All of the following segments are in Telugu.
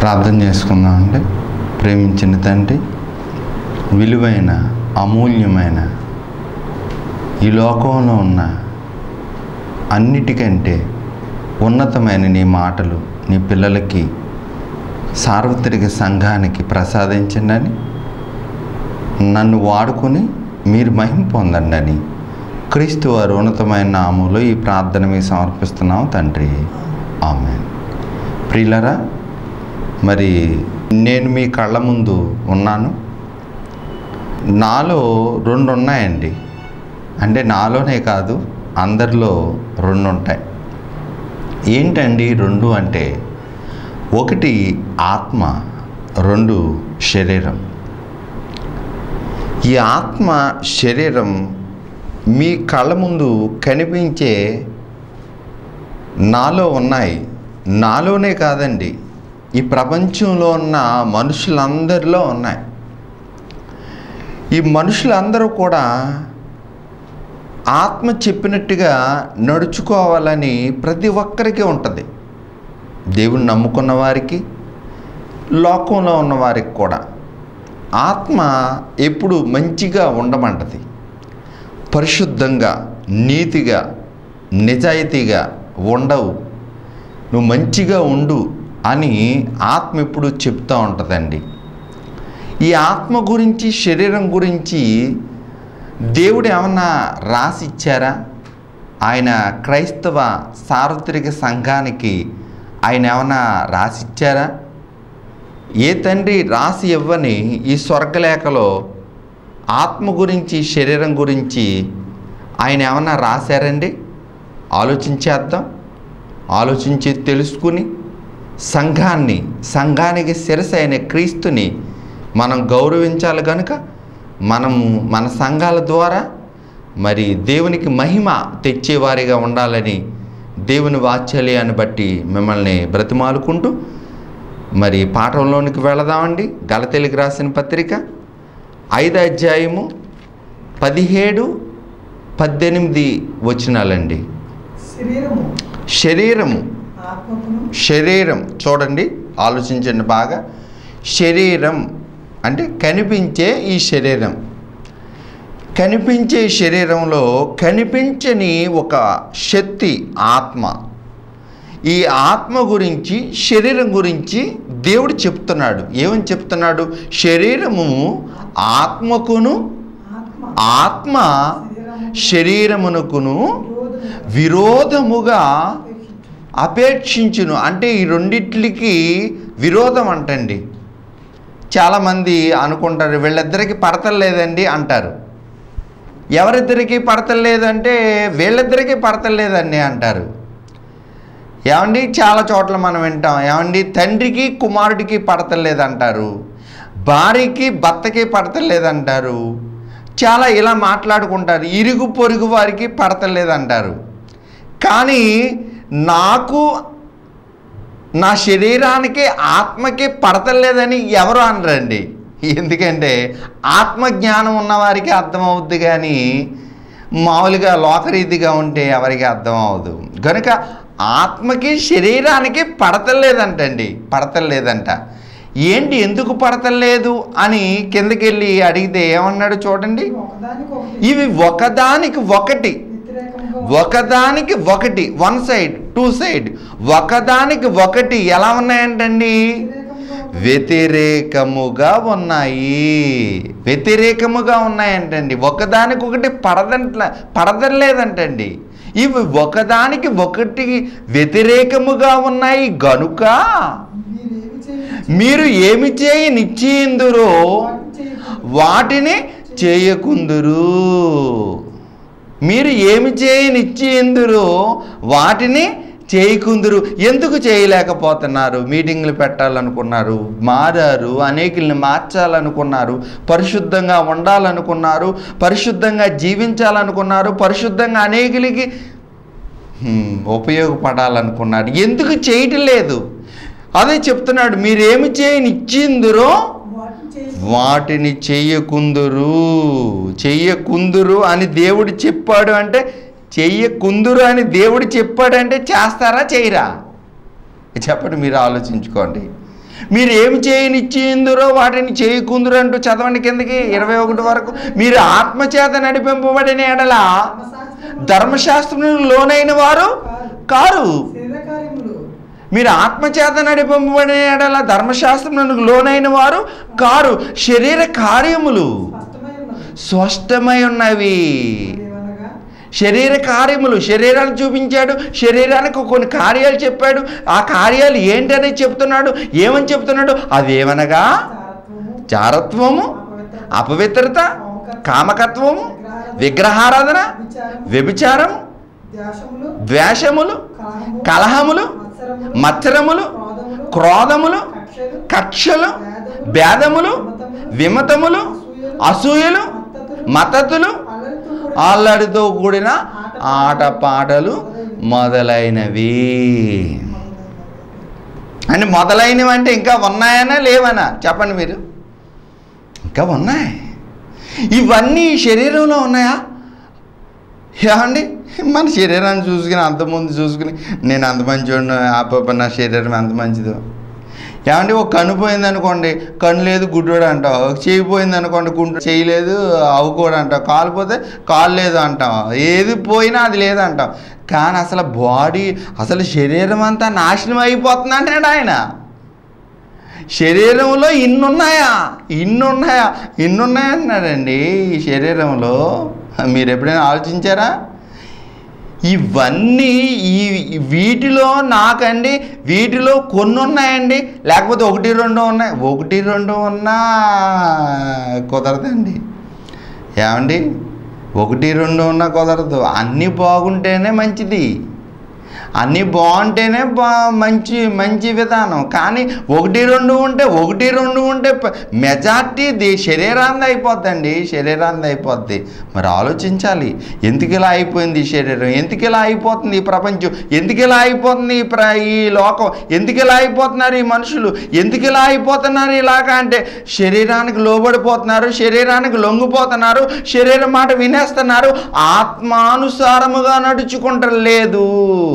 ప్రార్థన చేసుకుందామండి ప్రేమించిన తండ్రి విలువైన అమూల్యమైన ఈ లోకంలో ఉన్న అన్నిటికంటే ఉన్నతమైన నీ మాటలు నీ పిల్లలకి సార్వత్రిక సంఘానికి ప్రసాదించండి నన్ను వాడుకొని మీరు మహిమ పొందండి అని క్రీస్తు వారు ఉన్నతమైన నామంలో ఈ ప్రార్థన మీకు సమర్పిస్తున్నాం తండ్రి ఆమె ప్రియులరా మరి నేను మీ కళ్ళ ముందు ఉన్నాను నాలో రెండు ఉన్నాయండి అంటే నాలోనే కాదు అందరిలో రెండు ఉంటాయి ఏంటండి రెండు అంటే ఒకటి ఆత్మ రెండు శరీరం ఈ ఆత్మ శరీరం మీ కళ్ళ ముందు కనిపించే నాలో ఉన్నాయి నాలోనే కాదండి ఈ ప్రపంచంలో ఉన్న మనుషులందరిలో ఉన్నాయి ఈ మనుషులందరూ కూడా ఆత్మ చెప్పినట్టుగా నడుచుకోవాలని ప్రతి ఒక్కరికి ఉంటుంది దేవుని నమ్ముకున్న వారికి లోకంలో ఉన్న వారికి కూడా ఆత్మ ఎప్పుడు మంచిగా ఉండమంటది పరిశుద్ధంగా నీతిగా నిజాయితీగా ఉండవు నువ్వు మంచిగా ఉండు అని ఆత్మ ఎప్పుడు చెప్తూ ఉంటుందండి ఈ ఆత్మ గురించి శరీరం గురించి దేవుడు ఏమన్నా రాసి ఇచ్చారా ఆయన క్రైస్తవ సార్వత్రిక సంఘానికి ఆయన ఏమన్నా రాసి ఇచ్చారా ఏ తండ్రి రాసి ఇవ్వని ఈ స్వర్గలేఖలో ఆత్మ గురించి శరీరం గురించి ఆయన ఏమన్నా రాశారండి ఆలోచించేద్దాం ఆలోచించి తెలుసుకుని సంఘాన్ని సంఘానికి శిరస అయిన క్రీస్తుని మనం గౌరవించాలి కనుక మనము మన సంఘాల ద్వారా మరి దేవునికి మహిమ తెచ్చేవారిగా ఉండాలని దేవుని వాత్సల్యాన్ని బట్టి మిమ్మల్ని బ్రతిమాలుకుంటూ మరి పాఠంలోనికి వెళదామండి గలతెలికి రాసిన పత్రిక ఐదు అధ్యాయము పదిహేడు పద్దెనిమిది వచనాలండి శరీరము శరీరము ఆత్మకును శరీరం చూడండి ఆలోచించండి బాగా శరీరం అంటే కనిపించే ఈ శరీరం కనిపించే శరీరంలో కనిపించని ఒక శక్తి ఆత్మ ఈ ఆత్మ గురించి శరీరం గురించి దేవుడు చెప్తున్నాడు ఏమని చెప్తున్నాడు శరీరము ఆత్మకును ఆత్మ ఆత్మ శరీరము శరీరమునకును విరోధము విరోధముగా అపేక్షించు. అపేక్షించును అంటే ఈ రెండిట్లకి విరోధం అంటండి చాలామంది అనుకుంటారు వీళ్ళిద్దరికి పడతలు లేదండి అంటారు ఎవరిద్దరికి పడతలు లేదంటే వీళ్ళిద్దరికీ పడతలు లేదండి అంటారు ఏమండి చాలా చోట్ల మనం వింటాం ఏమండి తండ్రికి కుమారుడికి పడతలు లేదంటారు భార్యకి భర్తకి పడతలు లేదంటారు చాలా ఇలా మాట్లాడుకుంటారు ఇరుగు పొరుగు వారికి పడతలు లేదంటారు కానీ నాకు నా శరీరానికి ఆత్మకి పడతలేదని ఎవరు అనరండి ఎందుకంటే ఆత్మజ్ఞానం ఉన్నవారికి అర్థమవుద్ది కానీ మామూలుగా లోకరీతిగా ఉంటే ఎవరికి అర్థం అవ్వదు కనుక ఆత్మకి శరీరానికి పడతలేదంటండి పడతలేదంట ఏంటి ఎందుకు పడతలేదు అని కిందకెళ్ళి అడిగితే ఏమన్నాడు చూడండి ఇవి ఒకదానికి ఒకటి ఇవి ఒకదానికి ఒకటి వ్యతిరేకంగా ఒకదానికి ఒకటి వన్ సైడ్ టూ సైడ్ ఒకదానికి ఒకటి ఎలా ఉన్నాయంటండి వ్యతిరేకంగా వ్యతిరేకముగా ఉన్నాయి వ్యతిరేకముగా ఉన్నాయంటండి ఒకదానికి ఒకటి పడదంట్ల పడదలేదంటండి ఇవి ఒకదానికి ఒకటి వ్యతిరేకముగా ఉన్నాయి గనుక మీరేమి చేయ మీరు ఏమి చేయి నిశ్చయిందురో వాటిని చేయకుండా వాటిని చేయకుందురు మీరు ఏమి చేయి నిశ్చయిందురో వాటిని చేయకుందురు ఎందుకు చేయలేకపోతున్నారు మీటింగ్లు పెట్టాలనుకున్నారు మారారు అనేకుల్ని మార్చాలనుకున్నారు పరిశుద్ధంగా ఉండాలనుకున్నారు పరిశుద్ధంగా జీవించాలనుకున్నారు పరిశుద్ధంగా అనేకులకి హ్మ్, ఉపయోగపడాలనుకున్నాడు ఎందుకు చేయటం లేదు అదే చెప్తున్నాడు మీరేమి చేయని ఇచ్చిందురో వాటిని చేయ వాటిని చెయ్యకుందురు చెయ్యకుందురు అని దేవుడు చెప్పాడు అంటే చెయ్యకుందురు అని దేవుడు చెప్పాడంటే చేస్తారా చేయరా చెప్పండి మీరు ఆలోచించుకోండి మీరు ఏమి చేయనిచ్చిందురో వాటిని చేయకుందురు అంటూ చదవండి కిందకి ఇరవై ఒకటి వరకు మీరు ఆత్మచేత నడిపింపబడిన ఎడల ధర్మశాస్త్రము ధర్మశాస్త్రం లోనైన వారు కారు శరీర కార్యములు మీరు ఆత్మచేత నడిపింపబడిన ఎడల ధర్మశాస్త్రం లోనైన వారు కారు శరీర కార్యములు స్పష్టమై స్పష్టమై ఉన్నది ఉన్నవి ఏమనగా శరీర కార్యములు శరీరాన్ని చూపించాడు శరీరానికి కొన్ని కార్యాలు చెప్పాడు ఆ కార్యాలు ఏంటని చెప్తున్నాడు ఏమని చెప్తున్నాడు అవేమనగా చారత్వము చారత్వము అపవిత్రత అపవిత్రత కామకత్వము విగ్రహారాధన విచారము వ్యభిచారం ద్వేషములు ద్వేషములు కలహము కలహములు మత్సరములు మత్సరములు క్రోధములు క్రోధములు కక్షలు కక్షలు భేదములు విమతములు అసూయలు మత్తతులు మతతులు అల్లరితో కూడిన అల్లడితో కూడిన ఆటపాటలు మొదలైనవి అంటే మొదలైనవి అంటే ఇంకా ఉన్నాయనా లేవనా చెప్పండి మీరు ఇంకా ఉన్నాయి ఇవన్నీ ఈ శరీరంలో ఉన్నాయా ఏమండి మన శరీరాన్ని చూసుకుని అంతకుముందు చూసుకుని నేను అంత మంచివాడిని ఆ పాప నా శరీరం ఎంత మంచిదో ఏమంటే ఒక కన్ను పోయింది అనుకోండి కన్ను లేదు గుడ్డోడు అంటావు ఒక చేయి పోయింది అనుకోండి గుండు చేయి లేదు అవ్వకూడదు అంటావు కాలు పోతే కాలు లేదు అంటాం ఏది పోయినా అది లేదు అంటాం కానీ అసలు బాడీ అసలు శరీరం అంతా నాశనం అయిపోతుంది అంటాడు ఆయన శరీరంలో ఇన్నున్నాయా ఇన్నున్నాయా ఇన్నున్నాయా అన్నాడండి ఈ శరీరంలో మీరు ఎప్పుడైనా ఆలోచించారా ఇవన్నీ ఈ వీటిలో నాకండి వీటిలో కొన్ని ఉన్నాయండి లేకపోతే ఒకటి రెండు ఉన్నాయి ఒకటి రెండు ఉన్నా కుదరదండి ఏమండి ఒకటి రెండు ఉన్నా కుదరదు అన్నీ బాగుంటేనే మంచిది అన్నీ బాగుంటేనే బా మంచి మంచి విధానం కానీ ఒకటి రెండు ఉంటే ఒకటి రెండు ఉంటే మెజార్టీ ది శరీరాంది అయిపోద్దండి శరీరాంది అయిపోద్ది మరి ఆలోచించాలి ఎందుకు ఇలా అయిపోయింది ఈ శరీరం ఎందుకు ఇలా అయిపోతుంది ఈ ప్రపంచం ఎందుకు ఇలా అయిపోతుంది ఈ ప్ర ఈ లోకం ఎందుకు ఇలా అయిపోతున్నారు ఈ మనుషులు ఎందుకు ఇలా అయిపోతున్నారు ఇలాగా అంటే శరీరానికి లోబడిపోతున్నారు శరీరానికి లొంగిపోతున్నారు శరీరం మాట వినేస్తున్నారు ఆత్మానుసారముగా నడుచుకుంటలేదు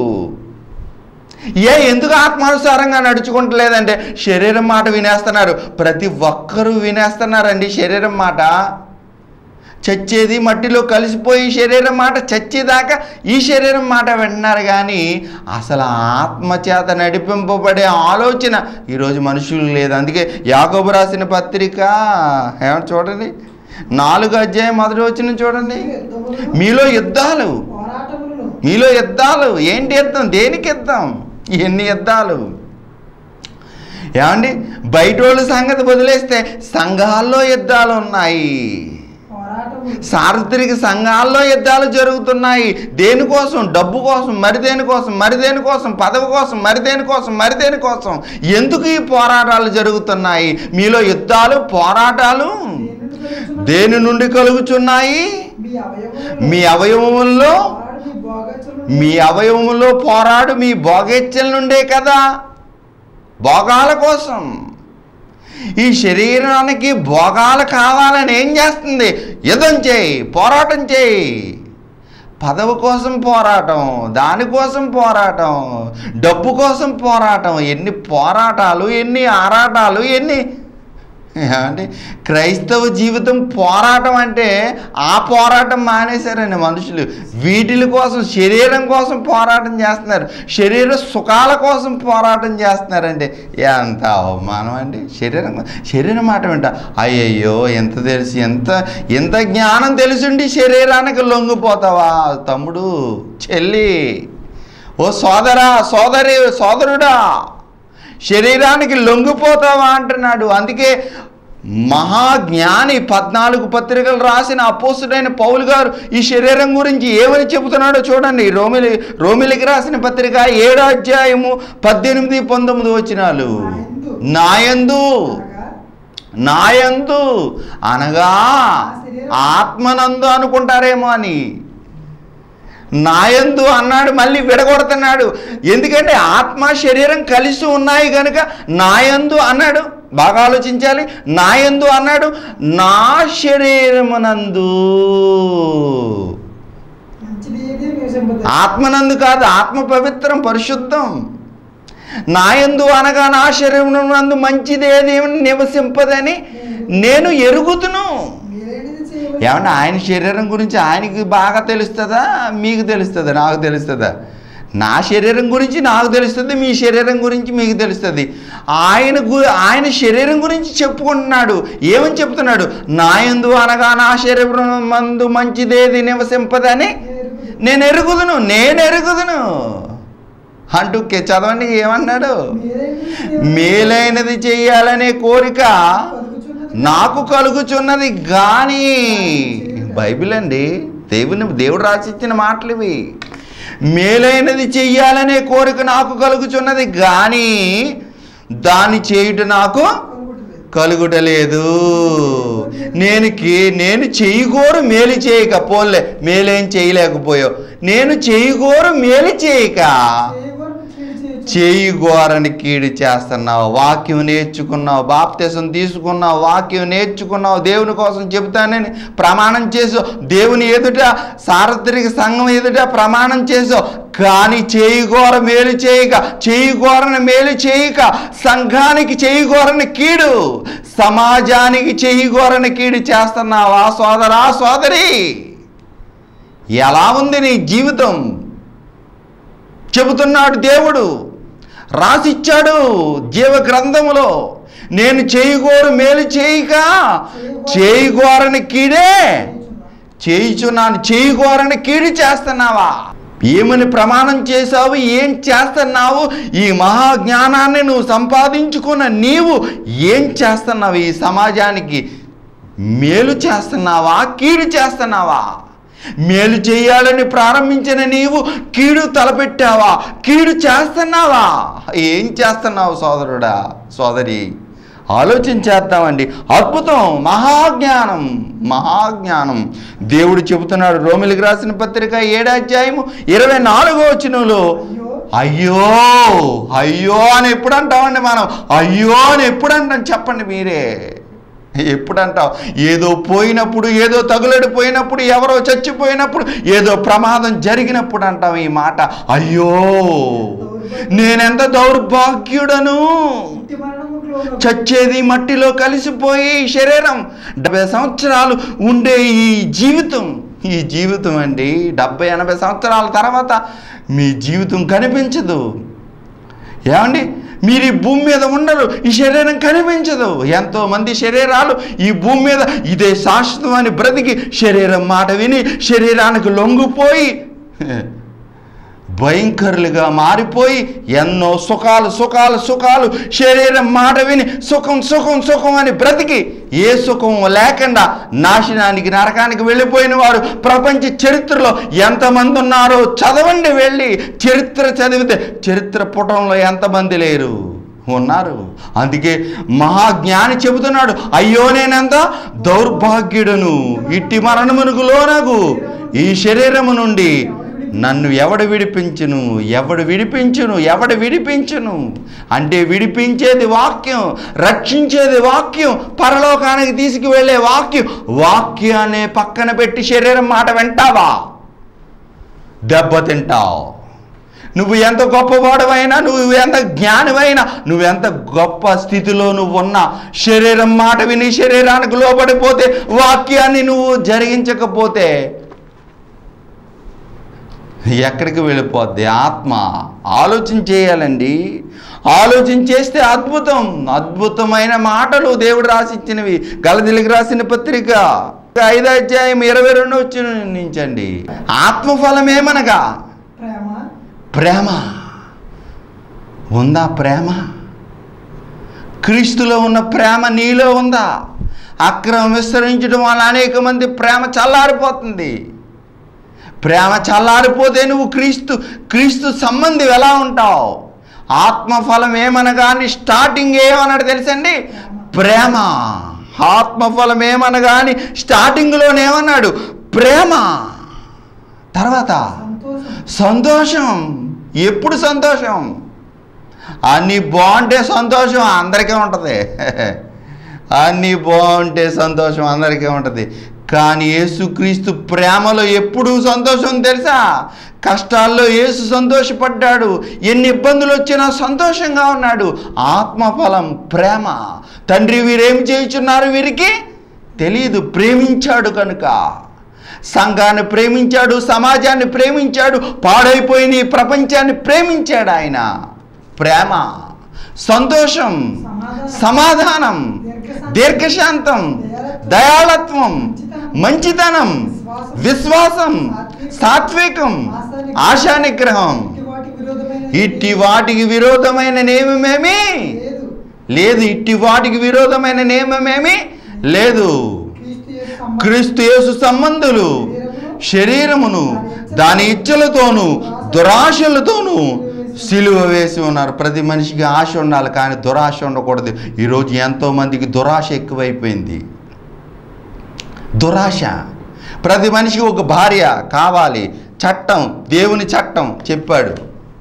ఏ ఎందుకు ఆత్మానుసారంగా నడుచుకుంటలేదంటే శరీరం మాట వినేస్తున్నారు ప్రతి ఒక్కరూ వినేస్తున్నారండి శరీరం మాట చచ్చేది మట్టిలో కలిసిపోయి శరీరం మాట చచ్చేదాకా ఈ శరీరం మాట వింటున్నారు కానీ అసలు ఆత్మచేత నడిపింపబడే ఆలోచన ఈరోజు మనుషులు లేదు అందుకే యాకోబు రాసిన పత్రిక ఏమో చూడండి నాలుగు అధ్యాయం మొదటి వచ్చిన చూడండి యుద్ధములను, మీలో యుద్ధాలు పోరాటములను మీలో యుద్ధాలు ఏంటి యుద్ధం దేనికి యుద్ధం ఎన్ని యుద్ధాలు ఏమండి బయట వాళ్ళ సంగతి వదిలేస్తే సంఘాల్లో యుద్ధాలు ఉన్నాయి పోరాటములు సార్వత్రిక సంఘాల్లో యుద్ధాలు జరుగుతున్నాయి దేనికోసం డబ్బు కోసం మరి దేనికోసం మరి దేనికోసం పదవి కోసం మరి దేనికోసం మరి దేనికోసం ఎందుకు ఈ పోరాటాలు జరుగుతున్నాయి మీలో యుద్ధాలు పోరాటాలు దేని నుండి దేని నుండి కలుగుచున్నది? కలుగుచున్నాయి మీ అవయవములలో మీ అవయవముల్లో పోరాడు మీ అవయవములో పోరాడు మీ భోగచలు మీ భోగెచ్చల నుండే కదా భోగాల కోసం ఈ శరీరానికి భోగాలు కావాలని ఏం చేస్తుంది యుద్ధం చేయి పోరాటం చేయి పదవి కోసం పోరాటం దానికోసం పోరాటం డబ్బు కోసం పోరాటం ఎన్ని పోరాటాలు ఎన్ని ఆరాటాలు ఎన్ని అంటే క్రైస్తవ జీవితం పోరాటం అంటే ఆ పోరాటం మానేశారండి మనుషులు వీటిల కోసం శరీరం కోసం పోరాటం చేస్తున్నారు శరీర సుఖాల కోసం పోరాటం చేస్తున్నారండి ఎంత అవమానం అండి శరీరం శరీరం మాట వింట అయ్యయ్యో ఎంత తెలిసి ఎంత ఎంత జ్ఞానం తెలిసిండి శరీరానికి లొంగిపోతావా తమ్ముడు చెల్లి ఓ సోదరా సోదరి సోదరుడా శరీరానికి లొంగిపోతావా అంటున్నాడు అందుకే మహాజ్ఞాని పద్నాలుగు పత్రికలు రాసిన అపోసుడైన పౌలు గారు ఈ శరీరం గురించి ఏమని చెబుతున్నాడో చూడండి రోమిలి రోమిలికి రాసిన పత్రిక ఏడో అధ్యాయము పద్దెనిమిది పంతొమ్మిది వచ్చినాలు నాయందు అనగా నాయందు అనగా ఆత్మనందు అనుకుంటారేమో అని నాయందు అన్నాడు మళ్ళీ విడగొడుతున్నాడు ఎందుకంటే ఆత్మ శరీరం కలిసి ఉన్నాయి కనుక నాయందు అన్నాడు బాగా ఆలోచించాలి నాయందు అన్నాడు నా శరీరమునందు మంచిది ఏది నివసింపదు. ఆత్మనందు కాదు ఆత్మ పవిత్రం పరిశుద్ధం నా యందు అనగా నా శరీరం నందు మంచిదేది నివసింపదని నేను ఎరుగుతును మీరేనిది చేయవలసి ఏమన్నా ఆయన శరీరం గురించి ఆయనకి బాగా తెలుస్తుందా మీకు తెలుస్తుందా నాకు తెలుస్తుందా నా శరీరం గురించి నాకు తెలుస్తుంది మీ శరీరం గురించి మీకు తెలుస్తుంది ఆయన గు ఆయన శరీరం గురించి చెప్పుకుంటున్నాడు ఏమని చెప్తున్నాడు నా యందు అనగా నా శరీరం మందు మంచిదేది నివసింపదని నేను ఎరుగుదును నేను ఎరుగుదును అంటూ కే- చదవండి ఏమన్నాడు మీరేనిది చేయవలసి మేలైనది చెయ్యాలనే కోరిక పలుకుచున్నది. నాకు కలుగుచున్నది కానీ బైబిల్ అండి దేవుని దేవుడు రాసిచ్చిన మాటలు ఇవి మేలైనది చెయ్యాలనే కోరిక నాకు కలుగుచున్నది కానీ దాన్ని చేయుట నాకు కలుగుటలేదు. కలుగుటలేదు నేను కే- నేను చేయగోరు మేలు చేయక పోలే మేలేం చేయలేకపోయావు నేను చేయగోరు మేలు చేయక చేయగోరని కీడు చేయుచు. చేయగోరని కీడు చేస్తున్నావు వాక్యం నేర్చుకున్నావు బాప్తీసం తీసుకున్నావు వాక్యం నేర్చుకున్నావు దేవుని కోసం చెబుతానని ప్రమాణం చేసావు దేవుని ఎదుట సార్వత్రిక సంఘం ఎదుట ప్రమాణం చేసావు కానీ చేయగోర మేలు చేయక చేయగోరని మేలు చేయక సంఘానికి చేయగోరని కీడు సమాజానికి చేయగోరని కీడు చేస్తున్నావా సోదరా సోదరి ఎలా ఉంది నీ జీవితం చెబుతున్నాడు దేవుడు రాసిచ్చాడు జీవ గ్రంథములో నేను చేయగోరు మేలు చేయక చేయగోరని కీడే చేయుచున్నాను చేయగోరని కీడు చేస్తున్నావా ఏమని ప్రమాణం చేశావు ఏం చేస్తున్నావు ఈ మహాజ్ఞానాన్ని నువ్వు సంపాదించుకున్న నీవు ఏం చేస్తున్నావు ఈ సమాజానికి మేలు చేస్తున్నావా కీడు చేస్తున్నావా మేలు చేయాలని ప్రారంభించిన నీవు కీడు తలపెట్టావా కీడు చేస్తున్నావా ఏం చేస్తున్నావు సోదరుడా సోదరి ఆలోచించేద్దామండి అద్భుతం మహాజ్ఞానం మహాజ్ఞానం దేవుడు చెబుతున్నాడు రోమిలికి రాసిన పత్రిక ఏడాధ్యాయము ఇరవై నాలుగో వచనంలో అయ్యో అయ్యో అయ్యో అని ఎప్పుడు అంటామండి మనం అయ్యో అని ఎప్పుడు అంటాం చెప్పండి మీరే ఎప్పుడు అంటాం ఏదో పోయినప్పుడు ఏదో తగులడిపోయినప్పుడు ఎవరో చచ్చిపోయినప్పుడు ఏదో ప్రమాదం జరిగినప్పుడు అంటాం ఈ మాట అయ్యో నేనెంత దౌర్భాగ్యుడను ఇంటి మరణములో చచ్చేది మట్టిలో కలిసిపోయి ఈ శరీరం డెబ్బై సంవత్సరాలు ఉండే ఈ జీవితం ఈ జీవితం అండి డెబ్బై ఎనభై సంవత్సరాల తర్వాత మీ జీవితం కనిపించదు ఏమండి మీరు ఈ భూమి మీద ఉండరు ఈ శరీరం కనిపించదు ఎంతో మంది శరీరాలు ఈ భూమి మీద ఇదే శాశ్వతం అని బ్రతికి శరీరం మాట విని శరీరానికి లొంగిపోయి భయంకరులుగా మారిపోయి ఎన్నో సుఖాలు సుఖాలు సుఖాలు శరీరం మాట విని సుఖం సుఖం సుఖం అని బ్రతికి ఏ సుఖం లేకుండా నాశనానికి నరకానికి వెళ్ళిపోయిన వారు ప్రపంచ చరిత్రలో ఎంతమంది ఉన్నారో చదవండి వెళ్ళి చరిత్ర చదివితే చరిత్ర పుటంలో ఎంతమంది లేరు ఉన్నారు అందుకే మహాజ్ఞాని చెబుతున్నాడు అయ్యో నేనెంత దౌర్భాగ్యుడను ఇట్టి మరణమునకు లోనగు ఈ శరీరము నుండి నన్ను ఎవడు విడిపించును ఎవడు విడిపించును ఎవడు విడిపించును అంటే విడిపించేది వాక్యం రక్షించేది వాక్యం పరలోకానికి తీసుకువెళ్ళే వాక్యం వాక్యాన్ని పక్కన పెట్టి శరీరం మాట వింటావా దెబ్బతింటావు నువ్వు ఎంత గొప్పవాడవైనా నువ్వు ఎంత జ్ఞానమైనా నువ్వెంత గొప్ప స్థితిలో నువ్వు ఉన్నా శరీరం మాట విని శరీరానికి లోబడిపోతే వాక్యాన్ని నువ్వు జరిగించకపోతే ఎక్కడికి వెళ్ళిపోద్ది ఆత్మ ఆలోచన చేయాలండి ఆలోచన చేస్తే అద్భుతం అద్భుతమైన మాటలు దేవుడు రాసిచ్చినవి గలదిలికి రాసిన పత్రిక ఐదో అధ్యాయం ఇరవై రెండు వచ్చి నుంచండి ఆత్మఫలం ఏమనగా ప్రేమ ప్రేమ ఉందా ప్రేమ క్రీస్తులో ఉన్న ప్రేమ నీలో ఉందా అక్రమం విస్తరించడం వల్ల అనేక మంది ప్రేమ చల్లారిపోతుంది ప్రేమ చల్లారిపోతే నువ్వు క్రీస్తు క్రీస్తు సంబంధి ఎలా ఉంటావు ఆత్మఫలం ఏమనగాని స్టార్టింగ్ ఏమన్నాడు తెలుసండి ప్రేమ ఆత్మఫలం ఏమనగాని స్టార్టింగ్లోనేమన్నాడు ప్రేమ తర్వాత సంతోషం సంతోషం ఎప్పుడు సంతోషం అన్నీ బాగుంటే సంతోషం అందరికీ ఉంటుంది అన్నీ బాగుంటే సంతోషం అందరికీ ఉంటుంది కానీ యేసుక్రీస్తు ప్రేమలో ఎప్పుడూ సంతోషం తెలుసా కష్టాల్లో యేసు సంతోషపడ్డాడు ఎన్ని ఇబ్బందులు వచ్చినా సంతోషంగా ఉన్నాడు ఆత్మఫలం ప్రేమ తండ్రి వీరేం చేయుచున్నారు వీరికి తెలియదు ప్రేమించాడు కనుక సంఘాన్ని ప్రేమించాడు సమాజాన్ని ప్రేమించాడు పాడైపోయిన ఈ ప్రపంచాన్ని ప్రేమించాడు ఆయన ప్రేమ సంతోషం సమాధానం దీర్ఘశాంతం దయాళత్వం మంచితనం విశ్వాసం సాత్వికం ఆశానిగ్రహం ఇట్టి వాటికి విరోధమైన ఇట్టి వాటికి విరోధమైన నియమమేమి లేదు లేదు ఇట్టి వాటికి విరోధమైన నియమమేమి లేదు క్రీస్తు యేసు సంబంధం క్రీస్తు యేసు సంబంధులు శరీరమును దాని ఇచ్చలతోనూ దురాశలతోనూ సిలువ వేసి ఉన్నారు ప్రతి మనిషికి ఆశ ఉండాలి కానీ దురాశ ఉండకూడదు ఈరోజు ఎంతో మందికి దురాశ ఎక్కువైపోయింది దురాశ ప్రతి మనిషికి ఒక భార్య కావాలి చట్టం దేవుని చట్టం చెప్పాడు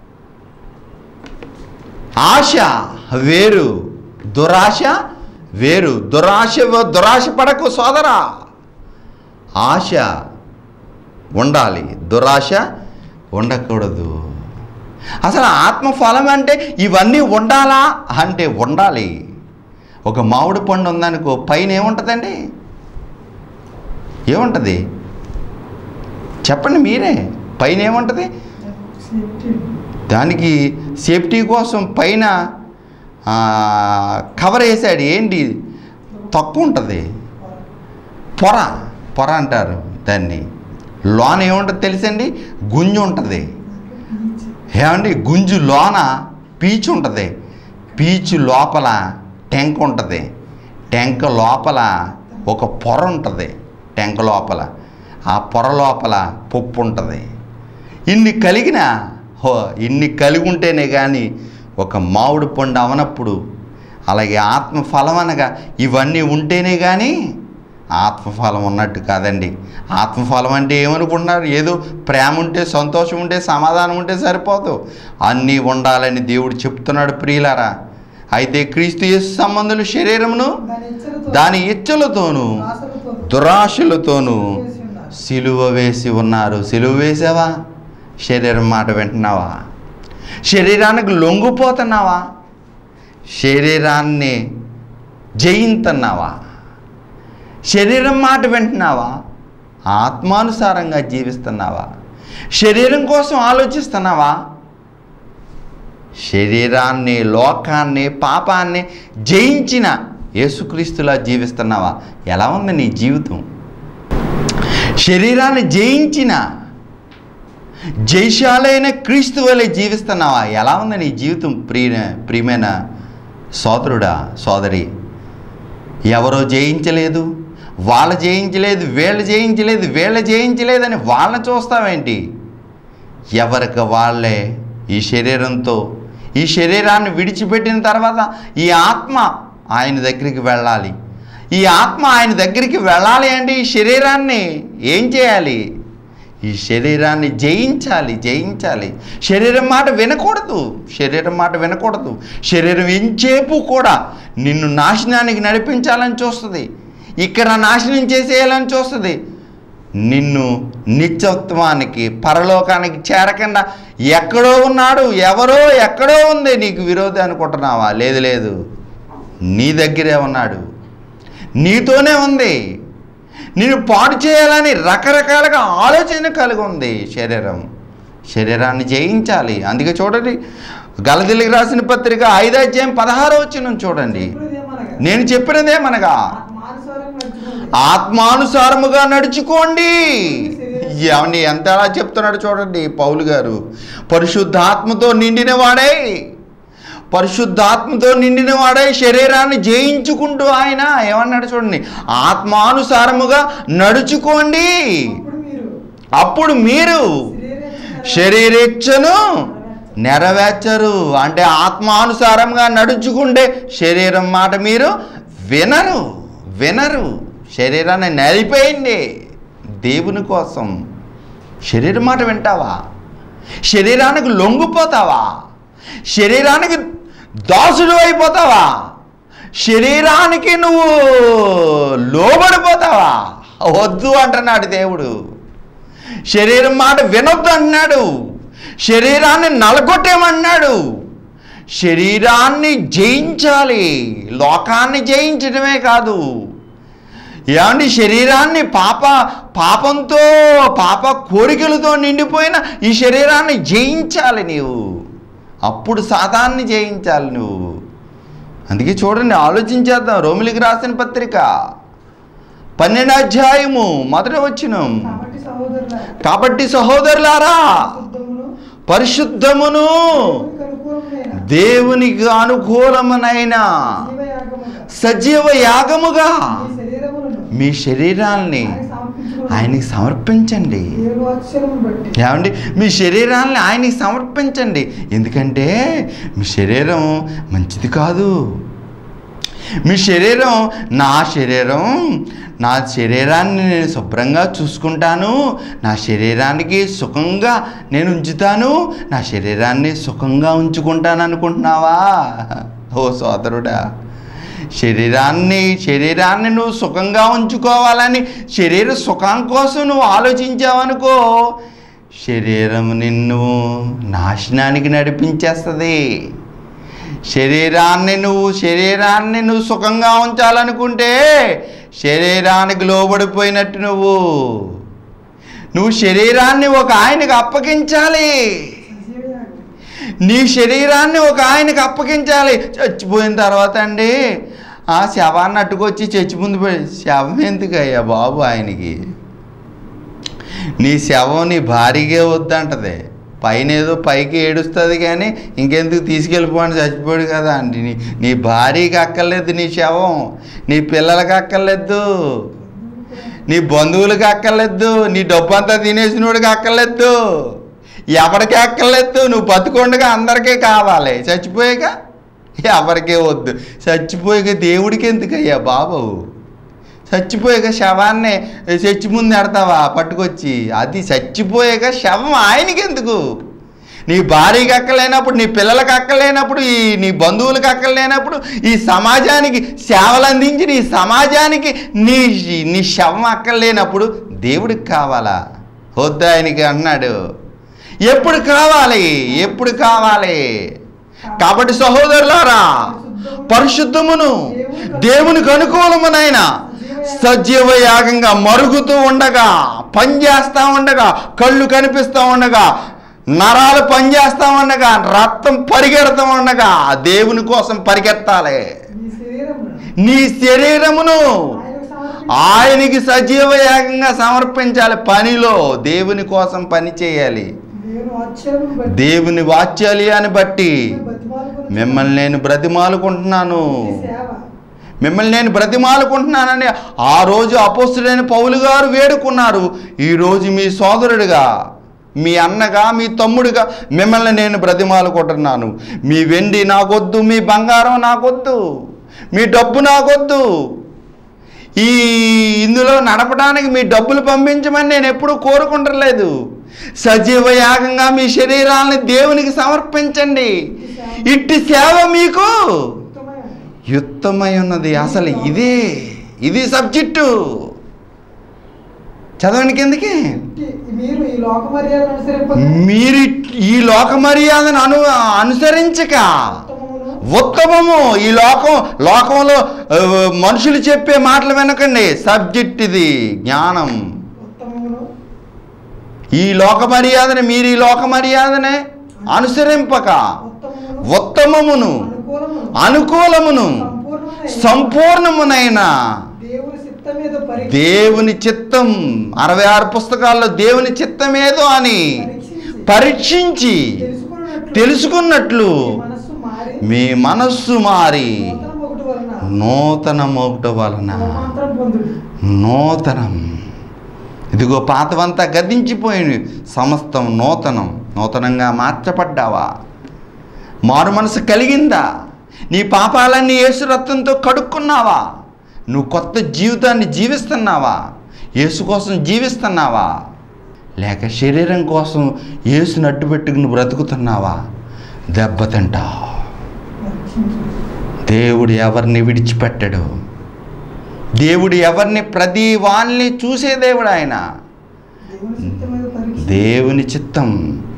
ఆశ వేరు దురాశ వేరు దురాశ దురాశ పడకు సోదరా ఆశ ఉండాలి దురాశ ఉండకూడదు అసలు ఆత్మఫలం అంటే ఇవన్నీ ఉండాలా అంటే ఉండాలి ఒక మామిడి పండు ఉందనుకో పైన ఏముంటుందండి ఏముంటుంది చెప్పండి మీరే పైన ఏముంటుంది సేఫ్టీ దానికి సేఫ్టీ కోసం పైన ఆ, కవర్ వేసాడు ఏంటి తక్కువ ఉంటుంది పొర పొర అంటారు దాన్ని లోన ఏముంటుంది తెలుసండి గుంజు ఉంటుంది ఏమండి గుంజు లోన పీచు ఉంటుంది పీచు లోపల టెంక ఉంటుంది టెంక లోపల ఒక పొర ఉంటుంది టెంక లోపల ఆ పొర లోపల పప్పు ఉంటుంది ఇన్ని కలిగిన హో ఇన్ని కలిగి ఉంటేనే కానీ ఒక మామిడి పండు అవనప్పుడు అలాగే ఆత్మఫలం అనగా ఇవన్నీ ఉంటేనే కానీ ఆత్మఫలం ఉన్నట్టు కాదండి ఆత్మఫలం అంటే ఏమనుకుంటున్నారు ఏదో ప్రేమ ఉంటే సంతోషం ఉంటే సమాధానం ఉంటే సరిపోదు అన్నీ ఉండాలని దేవుడు చెప్తున్నాడు ప్రియులారా అయితే క్రీస్తు యేసు సంబంధులు శరీరమును దాని ఇచ్చలతో దాని ఇచ్చలతోనూ ఆశలతో దురాశలతోనూ వేసి ఉన్నారు. సిలువ వేసి ఉన్నారు సిలువ వేసావా శరీరం మాట వింటున్నావా శరీరానికి లొంగిపోతున్నావా శరీరాన్ని జయింతున్నావా శరీరం మాట వింటున్నావా ఆత్మానుసారంగా జీవిస్తున్నావా శరీరం కోసం ఆలోచిస్తున్నావా శరీరాన్ని లోకాన్ని పాపాన్ని జయించిన యేసుక్రీస్తులా జీవిస్తున్నావా ఎలా ఉంది నీ జీవితం శరీరాన్ని జయించిన జైశాలైన క్రీస్తు వలె జీవిస్తున్నావా ఎలా ఉంది నీ జీవితం ప్రియ ప్రియమైన సోదరుడా సోదరి ఎవరో జయించలేదు వాళ్ళ జయించలేదు వీళ్ళు జయించలేదు వీళ్ళ జయించలేదని వాళ్ళని చూస్తావేంటి ఎవరికి వాళ్ళే ఈ శరీరంతో ఈ శరీరాన్ని విడిచిపెట్టిన తర్వాత ఈ ఆత్మ ఆయన దగ్గరికి వెళ్ళాలి ఈ ఆత్మ ఆయన దగ్గరికి వెళ్ళాలి అంటే ఈ శరీరాన్ని ఏం చేయాలి ఈ శరీరాన్ని జయించాలి జయించాలి శరీరం మాట వినకూడదు శరీరం మాట వినకూడదు శరీరం ఎంచేపు కూడా నిన్ను నాశనానికి నడిపించాలని చూస్తుంది ఇక్కడ నాశనం చేసేయాలని చూస్తుంది నిన్ను నిత్యత్వానికి పరలోకానికి చేరకుండా ఎక్కడో ఉన్నాడు ఎవరో ఎక్కడో ఉంది నీకు విరోధి అనుకుంటున్నావా లేదు లేదు నీ దగ్గరే ఉన్నాడు నీతోనే ఉంది నిన్ను పాడు చేయాలని రకరకాలుగా ఆలోచన కలిగి ఉంది శరీరం శరీరాన్ని జయించాలి అందుకే చూడండి గలదిలికి రాసిన పత్రిక ఐదో అధ్యాయం పదహారో వచ్చిన చూడండి ఇప్పుడేమనగా, నేను చెప్పినదేమనగా ఆత్మానుసారం నడుచుకోండి. ఆత్మానుసారముగా నడుచుకోండి ఏమండి ఎంత అలా చెప్తున్నాడు చూడండి పౌలు గారు పరిశుద్ధాత్మతో నిండిన వాడై పరిశుద్ధాత్మతో నిండిన వాడై శరీరాన్ని జయించుకుంటూ ఆయన ఏమన్నాడు చూడండి ఆత్మానుసారముగా నడుచుకోండి అప్పుడు మీరు అప్పుడు మీరు శరీరేచ్ఛ శరీరేచ్ఛను నెరవేర్చరు అంటే ఆత్మానుసారంగా నడుచుకుంటే శరీరం మాట మీరు వినరు వినరు శరీరాన్ని నలిపేయండి దేవుని కోసం శరీరం మాట వింటావా శరీరానికి లొంగిపోతావా శరీరానికి దాసుడు అయిపోతావా శరీరానికి నువ్వు లోబడిపోతావా వద్దు అంటున్నాడు దేవుడు శరీరం మాట వినొద్దు అన్నాడు శరీరాన్ని నలగొట్టేమన్నాడు శరీరాన్ని జయించాలి లోకాన్ని జయించడమే కాదు ఏమండి శరీరాన్ని పాప పాపంతో పాప కోరికలతో నిండిపోయిన ఈ శరీరాన్ని జయించాలి నీవు అప్పుడు సాతాన్ని జయించాలి నువ్వు అందుకే చూడండి ఆలోచించేద్దాం రోమిలికి రాసిన పత్రిక పన్నెండు అధ్యాయము మొదటి వచ్చినం కాబట్టి సహోదరులారా కాబట్టి సహోదరులారా శుద్ధమును పరిశుద్ధమును దేవునికి అనుకూలములైన దేవునికి అనుకూలమునైన జీవయాగముగా సజీవ యాగముగా మీ శరీరములను మీ శరీరాల్ని ఆయనకి ఆయనకి సమర్పించుకోండి. సమర్పించండి దేవుని వాత్సల్యమును బట్టి ఏమండి మీ శరీరాన్ని ఆయనకి సమర్పించండి ఎందుకంటే మీ శరీరం మంచిది కాదు మీ శరీరం నా శరీరం నా శరీరాన్ని నేను శుభ్రంగా చూసుకుంటాను నా శరీరానికి సుఖంగా నేను ఉంచుతాను నా శరీరాన్ని సుఖంగా ఉంచుకుంటాను అనుకుంటున్నావా ఓ సోదరుడా శరీరాన్ని శరీరాన్ని నువ్వు సుఖంగా ఉంచుకోవాలని శరీర సుఖం కోసం నువ్వు ఆలోచించావనుకో శరీరం నిన్ను నాశనానికి నడిపించేస్తుంది శరీరాన్ని నువ్వు శరీరాన్ని నువ్వు సుఖంగా ఉంచాలనుకుంటే శరీరానికి లోబడిపోయినట్టు నువ్వు నువ్వు శరీరాన్ని ఒక ఆయనకు అప్పగించాలి సజీవయాగం నీ శరీరాన్ని ఒక ఆయనకి అప్పగించాలి చచ్చిపోయిన తర్వాత అండి ఆ శవాన్ని అట్టుకొచ్చి చచ్చి ముందు పె- శవం ఎందుకయ్యా బాబు ఆయనకి నీ శవం నీ భారీగా వద్దంటది పైన ఏదో పైకి ఏడుస్తుంది కానీ ఇంకెందుకు తీసుకెళ్ళిపోండి చచ్చిపోయాడు కదా అండి నీ నీ భార్యకి అక్కర్లేదు నీ శవం నీ పిల్లలకి అక్కర్లేదు నీ బంధువులకి అక్కర్లేదు నీ డబ్బు అంతా తినేసినోడికి అక్కర్లేదు ఎవరికి అక్కర్లేదు నువ్వు బతుకుండగా అందరికీ కావాలి చచ్చిపోయాక ఎవరికే వద్దు చచ్చిపోయాక దేవుడికి ఎందుకయ్యా బాబు చచ్చిపోయాక శవాన్ని చచ్చి ముందు ఎడతావా పట్టుకొచ్చి అది చచ్చిపోయాక శవం ఆయనకి ఎందుకు నీ భార్యకి అక్కలేనప్పుడు నీ పిల్లలకి అక్కలేనప్పుడు ఈ నీ బంధువులకు అక్కలేనప్పుడు ఈ సమాజానికి సేవలు అందించి నీ సమాజానికి నీ నీ శవం అక్కలేనప్పుడు దేవుడికి కావాలా వద్దు ఆయనకి అన్నాడు ఎప్పుడు కావాలి ఎప్పుడు కావాలి కాబట్టి సహోదరులారా పరిశుద్ధమును దేవునికి అనుకూలమునైన సజీవ యాగంగా మరుగుతూ ఉండగా పనిచేస్తూ ఉండగా కళ్ళు కనిపిస్తూ ఉండగా నరాలు పనిచేస్తూ ఉండగా రక్తం పరిగెడుతూ ఉండగా దేవుని కోసం పరిగెత్తాలి మీ శరీరమును నీ శరీరమును ఆయనకు సమర్పించి ఆయనకి సజీవ యాగంగా సమర్పించాలి పనిలో దేవుని కోసం పని చేయాలి దేవుని వాత్సల్యమును బట్టి దేవుని వాత్సల్యాన్ని బట్టి బతిమాలుకొని మిమ్మల్ని నేను బ్రతిమాలుకుంటున్నాను ఈ సేవ మిమ్మల్ని నేను బ్రతిమాలుకుంటున్నానని ఆ రోజు అపోస్తుడైన పౌలు గారు వేడుకున్నారు ఈరోజు మీ సోదరుడిగా మీ అన్నగా మీ తమ్ముడిగా మిమ్మల్ని నేను బ్రతిమాలుకుంటున్నాను మీ వెండి నాకొద్దు మీ బంగారం నాకొద్దు మీ డబ్బు నాకొద్దు ఈ ఇందులో నడపడానికి మీ డబ్బులు పంపించమని నేను ఎప్పుడూ కోరుకుంటలేదు సజీవ యాగంగా మీ శరీరాన్ని దేవునికి సమర్పించండి ఇట్టి సేవ మీకు ఉత్తమమైన యుక్తమై ఉన్నది అసలు ఇదే ఇది సబ్జెక్టు చదవండి కిందకి ఇట్టి మీరు ఈ లోక మర్యాదను అనుసరింపక మీరు ఈ లోక మర్యాదను అను అనుసరించక ఉత్తమమును ఉత్తమము ఈ లోకం లోకంలో ఆ, మనుషులు చెప్పే మాటలు వినకండి సబ్జెక్ట్ ఇది జ్ఞానం ఉత్తమమును ఈ లోక మర్యాదని మీరు ఈ లోక మర్యాదనే అనుసరింపక ఉత్తమమును ఉత్తమమును అనుకూలమును అనుకూలమును సంపూర్ణమైన సంపూర్ణమునైన దేవుని చిత్తం మీద పరీక్ష దేవుని చిత్తం అరవై ఆరు పుస్తకాల్లో దేవుని చిత్తం ఏదో అని పరీక్షించి పరీక్షించి తెలుసుకున్నట్లు తెలుసుకున్నట్లు మీ మనస్సు మారి మీ మనస్సు మారి నూతనం ఒకటి వలన నూతనం ఒకటి వలన రూపాంతరం పొందుడు నూతనం ఇదిగో పాతవంతా గతించిపోయింది సమస్తం నూతనం నూతనంగా మార్చబడ్డావా మారు మనసు కలిగిందా నీ పాపాలన్నీ యేసు రక్తంతో కడుక్కున్నావా నువ్వు కొత్త జీవితాన్ని జీవిస్తున్నావా యేసు కోసం జీవిస్తున్నావా లేక శరీరం కోసం యేసుని అడ్డు పెట్టుకుని బ్రతుకుతున్నావా దెబ్బతింటావు పరీక్షించు దేవుడు ఎవరిని విడిచిపెట్టడు దేవుడు ఎవరిని ప్రతి వాళ్ళని చూసే దేవుడు ఆయన దేవుని చిత్తం మీద పరీక్ష దేవుని చిత్తం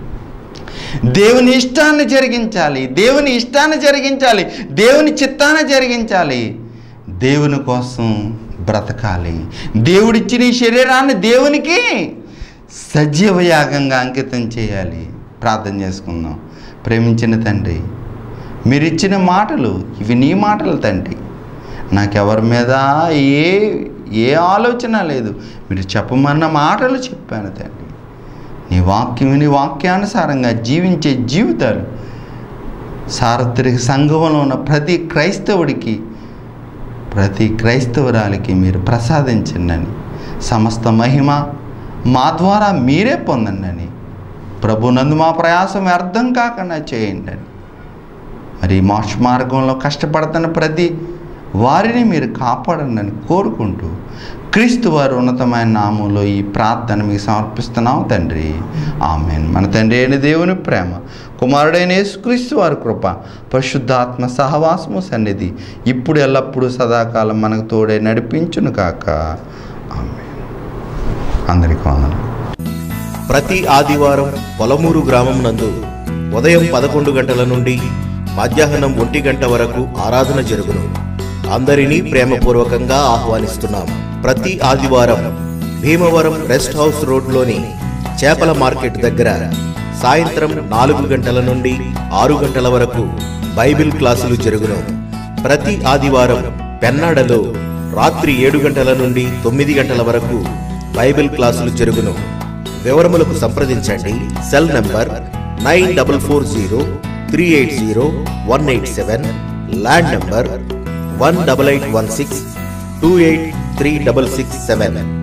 దేవుని ఇష్టాన్ని జరిగించాలి దేవుని ఇష్టాన్ని జరిగించాలి దేవుని చిత్తాన్ని జరిగించాలి దేవుని కోసం బ్రతకాలి దేవుడిచ్చిన ఈ శరీరాన్ని దేవునికి సజీవ యాగంగా అంకితం చేయాలి ప్రార్థన చేసుకుందాం ప్రేమించిన తండ్రి మీరిచ్చిన మాటలు ఇవి నీ మాటలు తండ్రి నాకెవరి మీద ఏ ఏ ఆలోచన లేదు మీరు చెప్పమన్న మాటలు చెప్పాను తండ్రి నీ వాక్యం నీ వాక్యానుసారంగా జీవించే జీవితాలు సార్వత్రిక సంఘంలో ఉన్న ప్రతి క్రైస్తవుడికి ప్రతి క్రైస్తవురాలికి మీరు ప్రసాదించండి అని సమస్త మహిమ మా ద్వారా మీరే పొందండి అని ప్రభునందు మా ప్రయాసం వ్యర్థం కాకుండా చేయండి అని మరి మోక్ష మార్గంలో కష్టపడుతున్న ప్రతి వారిని మీరు కాపాడండి అని కోరుకుంటూ క్రీస్తు వారి ఉన్నతమైన నామంలో ఈ ప్రార్థన మీకు సమర్పిస్తున్నాం తండ్రి ఆమెన్ మన తండ్రి అయిన దేవుని ప్రేమ కుమారుడైన యేసుక్రీస్తు వారి కృప పరిశుద్ధాత్మ సహవాసము సన్నిధి ఇప్పుడు ఎల్లప్పుడూ సదాకాలం మనకు తోడే నడిపించును కాక ఆమెన్ అందరికీ వందనాలు ప్రతి ఆదివారం పొలమూరు గ్రామం నందు ఉదయం పదకొండు గంటల నుండి మధ్యాహ్నం ఒంటి గంట వరకు ఆరాధన జరుగును అందరినీ ప్రేమపూర్వకంగా ఆహ్వానిస్తున్నాం ప్రతి ఆదివారం భీమవరం రెస్ట్ హౌస్ రోడ్లోని చేపల మార్కెట్ దగ్గర సాయంత్రం నాలుగు గంటల నుండి ఆరు గంటల వరకు బైబిల్ క్లాసులు జరుగును ప్రతి ఆదివారం పెన్నాడలో రాత్రి ఏడు గంటల నుండి తొమ్మిది గంటల వరకు బైబిల్ క్లాసులు జరుగును వివరములకు సంప్రదించండి cell number nine double four zero three eight zero one eight seven land number one double eight one six two eight three double six seven